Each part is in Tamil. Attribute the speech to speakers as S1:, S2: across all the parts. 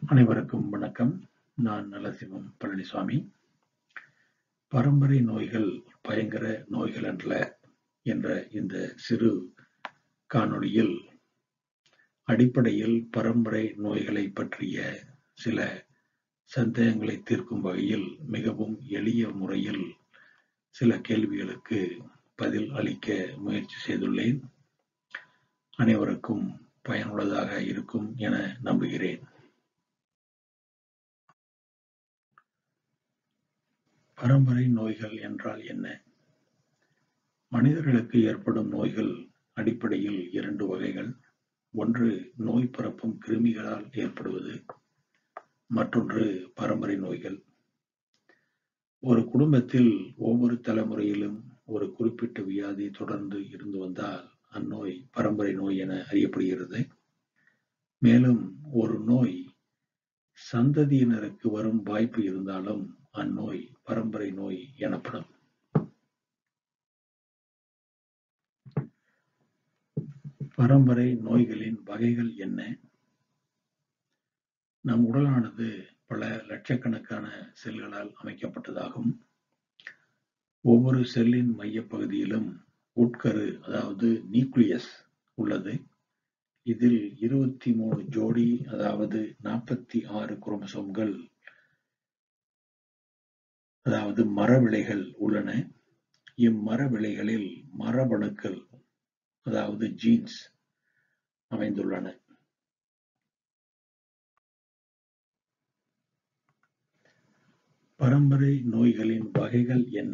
S1: அனைவருக்கும் வணக்கம். நான் நலசிவம் பழனிசாமி. பரம்பரை நோய்கள் பயங்கர நோய்களல்ல என்ற இந்த சிறு காணொளியில் அடிப்படையில் பரம்பரை நோய்களைப் பற்றிய சில சந்தேகங்களைத் தீர்க்கும் வகையில் மிகவும் எளிய முறையில் சில கேள்விகளுக்கு பதில் அளிக்க முயற்சி செய்துள்ளேன். அனைவருக்கும் பயனுள்ளதாக இருக்கும் என நம்புகிறேன். பரம்பரை நோய்கள் என்றால் என்ன? மனிதர்களுக்கு ஏற்படும் நோய்கள் அடிப்படையில் இரண்டு வகைகள். ஒன்று நோய் பரப்பும் கிருமிகளால் ஏற்படுவது. மற்றொன்று பரம்பரை நோய்கள். ஒரு குடும்பத்தில் ஒவ்வொரு தலைமுறையிலும் ஒரு குறிப்பிட்ட வியாதி தொடர்ந்து இருந்து வந்தால் அந்நோய் பரம்பரை நோய் என அறியப்படுகிறது. மேலும் ஒரு நோய் சந்ததியினருக்கு வரும் வாய்ப்பு இருந்தாலும் அந்நோய் பரம்பரை நோய் எனப்படும். பரம்பரை நோய்களின் வகைகள் என்ன? நம் உடலானது பல லட்சக்கணக்கான செல்களால் அமைக்கப்பட்டதாகும். ஒவ்வொரு செல்லின் மையப் பகுதியிலும் உட்கரு அதாவது நியூக்ளியஸ் உள்ளது. இதில் இருபத்தி மூன்று ஜோடி அதாவது நாற்பத்தி ஆறு குரோமோசோம்கள் அதாவது மரவிழைகள் உள்ளன. இம்மரவிழைகளில் மரபணுக்கள் அதாவது ஜீன்ஸ் அமைந்துள்ளன. பரம்பரை நோய்களின் வகைகள் என்ன?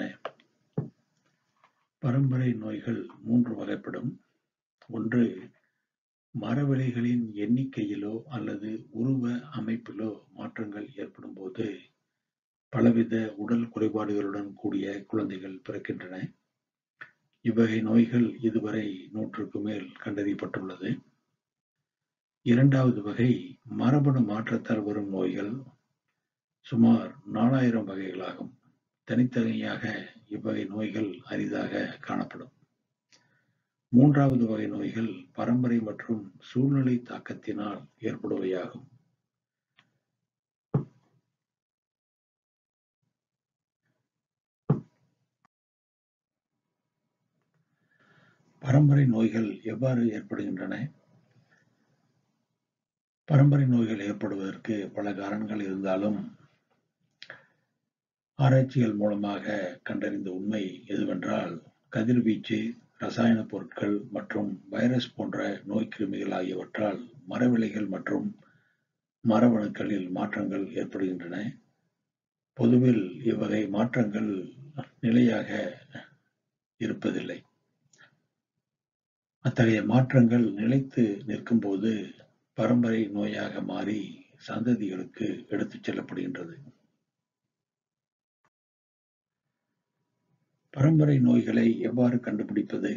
S1: பரம்பரை நோய்கள் மூன்று வகைப்படும். ஒன்று மரவிழைகளின் எண்ணிக்கையிலோ அல்லது உருவ அமைப்பிலோ மாற்றங்கள் ஏற்படும்போது பலவித உடல் குறைபாடுகளுடன் கூடிய குழந்தைகள் பிறக்கின்றன. இவ்வகை நோய்கள் இதுவரை நூற்றுக்கு மேல் கண்டறியப்பட்டுள்ளது. இரண்டாவது வகை மரபணு மாற்றத்தால் வரும் நோய்கள். சுமார் நாலாயிரம் வகைகளாகும். தனித்தனியாக இவ்வகை நோய்கள் அரிதாக காணப்படும். மூன்றாவது வகை நோய்கள் பரம்பரை மற்றும் சூழ்நிலை தாக்கத்தினால் ஏற்படுபவையாகும். பரம்பரை நோய்கள் எவ்வாறு ஏற்படுகின்றன? பரம்பரை நோய்கள் ஏற்படுவதற்கு பல காரணங்கள் இருந்தாலும் ஆராய்ச்சிகள் மூலமாக கண்டறிந்த உண்மை எதுவென்றால் கதிர்வீச்சு, ரசாயனப் பொருட்கள் மற்றும் வைரஸ் போன்ற நோய்க்கிருமிகள் ஆகியவற்றால் மரவிழைகள் மற்றும் மரபணுக்களில் மாற்றங்கள் ஏற்படுகின்றன. பொதுவில் இவ்வகை மாற்றங்கள் நிலையாக இருப்பதில்லை. அத்தகைய மாற்றங்கள் நிலைத்து நிற்கும்போது பரம்பரை நோயாக மாறி சந்ததிகளுக்கு எடுத்துச் செல்லப்படுகின்றது. பரம்பரை நோய்களை எவ்வாறு கண்டுபிடிப்பது?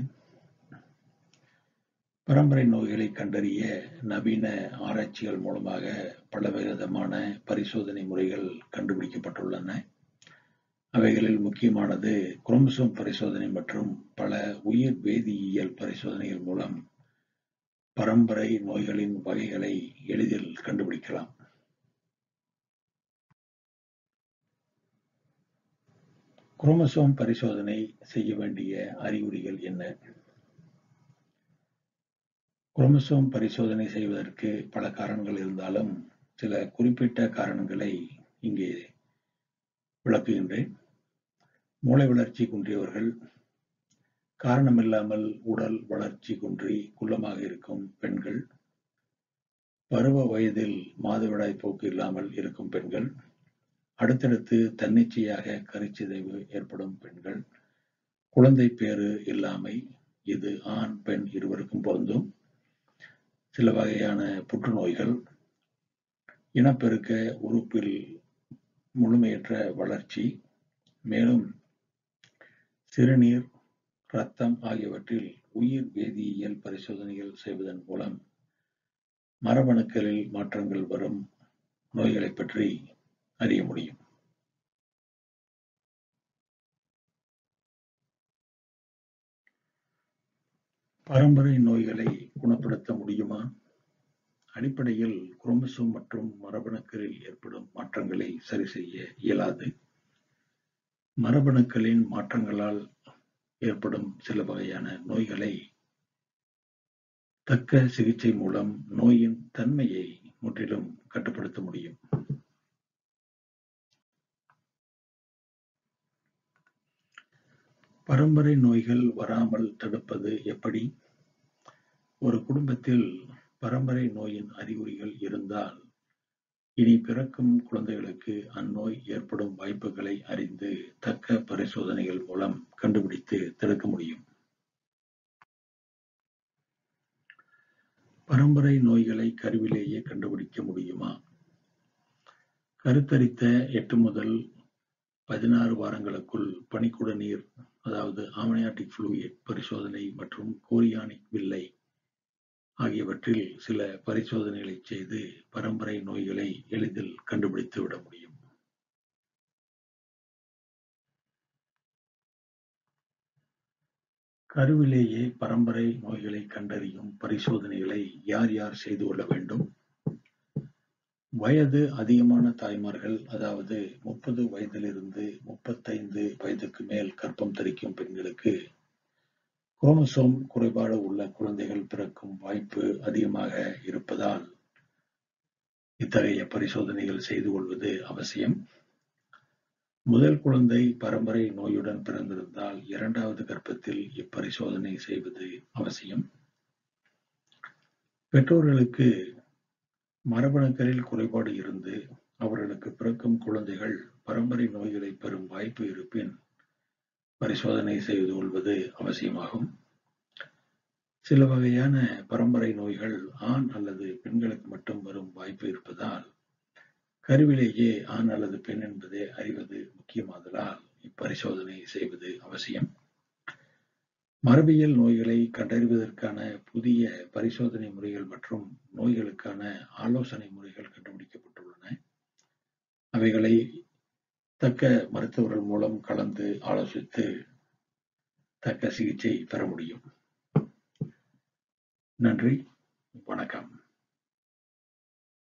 S1: பரம்பரை நோய்களை கண்டறிய நவீன ஆராய்ச்சிகள் மூலமாக பலவிதமான பரிசோதனை முறைகள் கண்டுபிடிக்கப்பட்டுள்ளன. அவைகளில் முக்கியமானது குரோமோசோம் பரிசோதனை மற்றும் பல உயிர் வேதியியல் பரிசோதனைகள் மூலம் பரம்பரை நோய்களின் வகைகளை எளிதில் கண்டுபிடிக்கலாம். குரோமோசோம் பரிசோதனை செய்ய வேண்டிய அறிகுறிகள் என்ன? குரோமோசோம் பரிசோதனை செய்வதற்கு பல காரணங்கள் இருந்தாலும் சில குறிப்பிட்ட காரணங்களை இங்கே விளக்குகின்றேன். மூளை வளர்ச்சி குன்றியவர்கள், காரணமில்லாமல் உடல் வளர்ச்சி குன்றி குள்ளமாக இருக்கும் பெண்கள், பருவ வயதில் மாதவிடாய் போக்கு இல்லாமல் இருக்கும் பெண்கள், அடுத்தடுத்து தன்னிச்சையாக கருச்சிதைவு ஏற்படும் பெண்கள், குழந்தைப் பேறு இல்லாமை இது ஆண், பெண் இருவருக்கும் பொருந்தும், சில வகையான புற்றுநோய்கள், இனப்பெருக்க உறுப்பில் முழுமையற்ற வளர்ச்சி, மேலும் சிறுநீர், இரத்தம் ஆகியவற்றில் உயிர் வேதியியல் பரிசோதனைகள் செய்வதன் மூலம் மரபணுக்களில் மாற்றங்கள் வரும் நோய்களைப் பற்றி அறிய முடியும். பரம்பரை நோய்களை குணப்படுத்த முடியுமா? அடிப்படையில் குரோமோசோம் மற்றும் மரபணுக்களில் ஏற்படும் மாற்றங்களை சரி செய்ய இயலாது மரபணுக்களின் மாற்றங்களால் ஏற்படும் சில வகையான நோய்களை தக்க சிகிச்சை மூலம் நோயின் தன்மையை முற்றிலும் கட்டுப்படுத்த முடியும் பரம்பரை நோய்கள் வராமல் தடுப்பது எப்படி ஒரு குடும்பத்தில் பரம்பரை நோயின் அறிகுறிகள் இருந்தால் இனி பிறக்கும் குழந்தைகளுக்கு அந்நோய் ஏற்படும் வாய்ப்புகளை அறிந்து தக்க பரிசோதனைகள் மூலம் கண்டுபிடித்து தடுக்க முடியும் பரம்பரை நோய்களை கருவிலேயே கண்டுபிடிக்க முடியுமா கருத்தரித்த எட்டு முதல் பதினாறு வாரங்களுக்குள் பனிக்குட நீர் அதாவது ஆமனியாட்டிக் ஃப்ளூயிட் பரிசோதனை மற்றும் கோரியானிக் வில்லை ஆகியவற்றில் சில பரிசோதனைகளை செய்து பரம்பரை நோய்களை எளிதில் கண்டுபிடித்து விட முடியும் கருவிலேயே பரம்பரை நோய்களை கண்டறியும் பரிசோதனைகளை யார் யார் செய்து கொள்ள வேண்டும் வயது அதிகமான தாய்மார்கள் அதாவது முப்பது வயதிலிருந்து முப்பத்தைந்து வயதுக்கு மேல் கர்ப்பம் தரிக்கும் பெண்களுக்கு குரோமோசோம் குறைபாடு உள்ள குழந்தைகள் பிறக்கும் வாய்ப்பு அதிகமாக இருப்பதால் இத்தகைய பரிசோதனைகள் செய்து கொள்வது அவசியம் முதல் குழந்தை பரம்பரை நோயுடன் பிறந்திருந்தால் இரண்டாவது கர்ப்பத்தில் இப்பரிசோதனை செய்வது அவசியம் பெற்றோர்களுக்கு மரபணுக்களில் குறைபாடு இருந்து அவர்களுக்கு பிறக்கும் குழந்தைகள் பரம்பரை நோய்களை பெறும் வாய்ப்பு இருப்பின் பரிசோதனை செய்து கொள்வது அவசியமாகும் சில வகையான பரம்பரை நோய்கள் ஆண் அல்லது பெண்களுக்கு மட்டும் வரும் வாய்ப்பு இருப்பதால் கருவிலேயே ஆண் அல்லது பெண் என்பதை அறிவது முக்கியமாதலால் இப்பரிசோதனை செய்வது அவசியம் மரபியல் நோய்களை கண்டறிவதற்கான புதிய பரிசோதனை முறைகள் மற்றும் நோய்களுக்கான ஆலோசனை முறைகள் கண்டுபிடிக்கப்பட்டுள்ளன அவைகளை தக்க மருத்துவர்கள் மூலம் கலந்து ஆலோசித்து தக்க சிகிச்சை பெற முடியும் நன்றி வணக்கம்